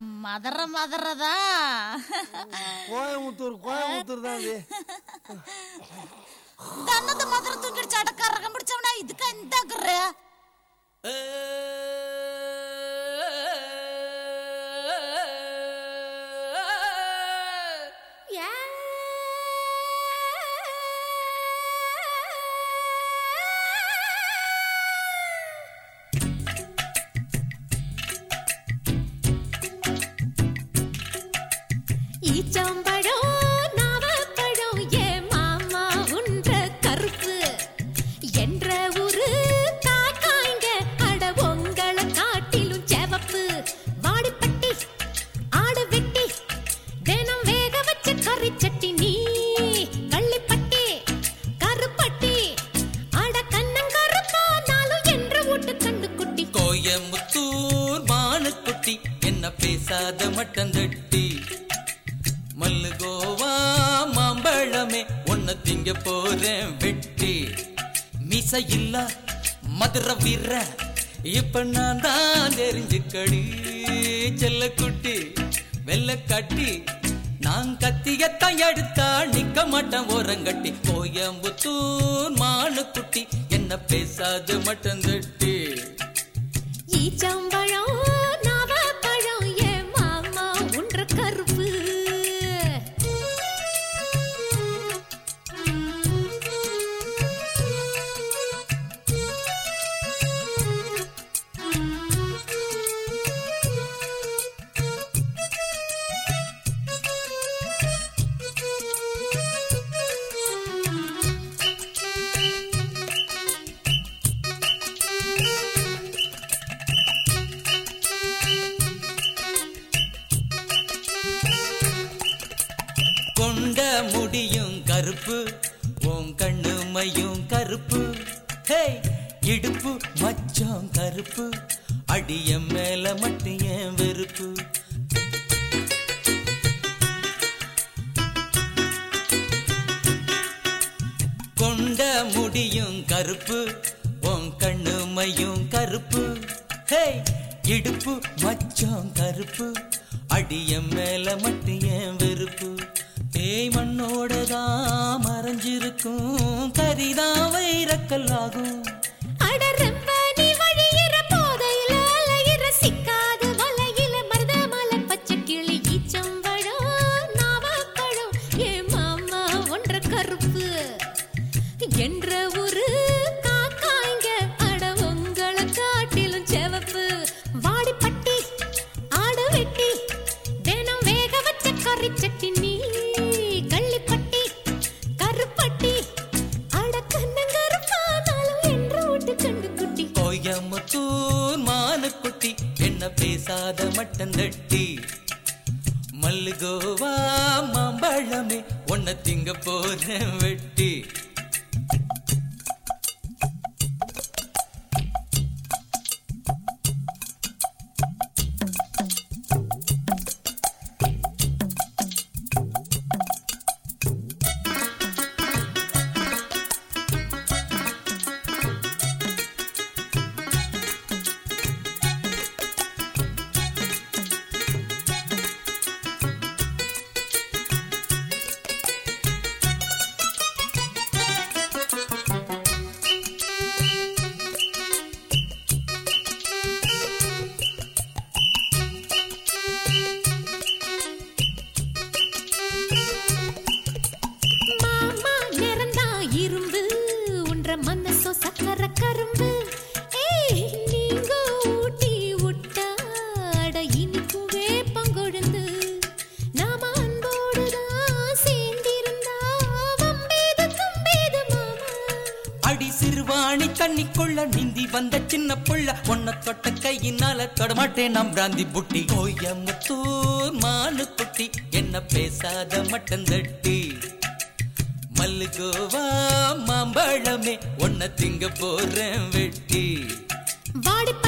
மதற மதறதா கோயம்புத்தூர் கோயம்புத்தூர் தான் அது தன்னது மதற தூக்கிடுச்சு அடக்காரகம் பிடிச்சவனா இதுக்கு இந்த குற ஈச்சம்பழம் நாவப்பழம் ஏ மாமா உன்ற கருப்பு என்ற ஒரு காக்காய்ங்க அட உங்களை காட்டிலும் செவப்பு வாடிப்பட்டி ஆடு வெட்டி தினம் வேக வச்ச கறி சட்டி நீ கள்ளிப்பட்டி கருப்பட்டி அட கண்ணங்கருப்பானாலும் என்ற வீட்டு கண்டு குட்டி கோயம்புத்தூர் மானுக்குட்டி என்ன பேசாத மட்டந்தட்டி மல்லுகோவா மாம்பழமே உன்னை திங்க போறேன் வெட்டி மிச இல்ல மதுர வீர இப்ப நான் தான் தெரிஞ்சுக்கடி செல்ல குட்டி வெள்ள கட்டி நான் கத்தியத்தான் எடுத்தா நிக்க மாட்டேன் ஓரங்கட்டி கோயம்புத்தூர் மானுக்குட்டி என்ன பேசாத மட்டந்தட்டி ஈச்சம்பழம் நாவப்பழம் ஏ மாமா உன்ற கருப்பு கொண்ட முடியும் கருப்பு உன் கண்ணுமையும் கருப்பு ஹே இடுப்பு மச்சம் கருப்பு அடிய மேல மட்டும் ஏன் வெறுப்பு கொண்ட முடியும் கருப்பு உன் கண்ணுமையும் கருப்பு ஹே இடுப்பு மச்சம் கருப்பு அடிய மேல மட்டும் ஏன் வெறுப்பு தேய் மண்ணோட தான் மறைஞ்சிருக்கும் கரிதான் வைரக்கல்லாகும் அட ரொம்ப நீ வழியிற போதையில அலையிற சிக்காது வலையில மருதமலை பச்சை கிளி ஈச்சம்பழம் நாவப்பழம் ஏ மாமா ஒன்ற கருப்பு என்ற ஒரு காக்காய்ங்க அட உங்களை காட்டிலும் செவப்பு வாடிப்பட்டி ஆடு வெட்டி தினம் வேக வச்ச கறி சட்டி நீ கள்ளிப்பட்டி கருப்பட்டி அட கண்ணங்கருப்பானாலும் என்று விட்டு கண்டு குட்டி கோயம்புத்தூர் மானுக்குட்டி என்ன பேசாத மட்டந்தட்டி மல்லுகோவா மாம்பழமே உன்னை திங்க போறேன் வெட்டி மாமா நிறந்தா இரும்பு உன்ற மனசோ சக்கர கரும்பு ஏய் நீங்க ஊட்டி விட்டாட இனிக்கும் வேப்பங்கொழுந்து நாம அன்போடுதான் சேர்ந்திருந்தா வம்பேது தும்பேது மாமா அடி சிறுவாணி தண்ணிக்குள்ள நீந்தி வந்த சின்ன புள்ள உன்னை தொட்ட கையினால தொடமாட்டேன் நாம் பிராந்தி புட்டி கோயம்புத்தூர் மானுக்குட்டி என்ன பேசாத மட்டந்தட்டி மல்லுகோவா மாம்பழமே உன்னை திங்க போறேன் வெட்டி வாடிப்பட்டி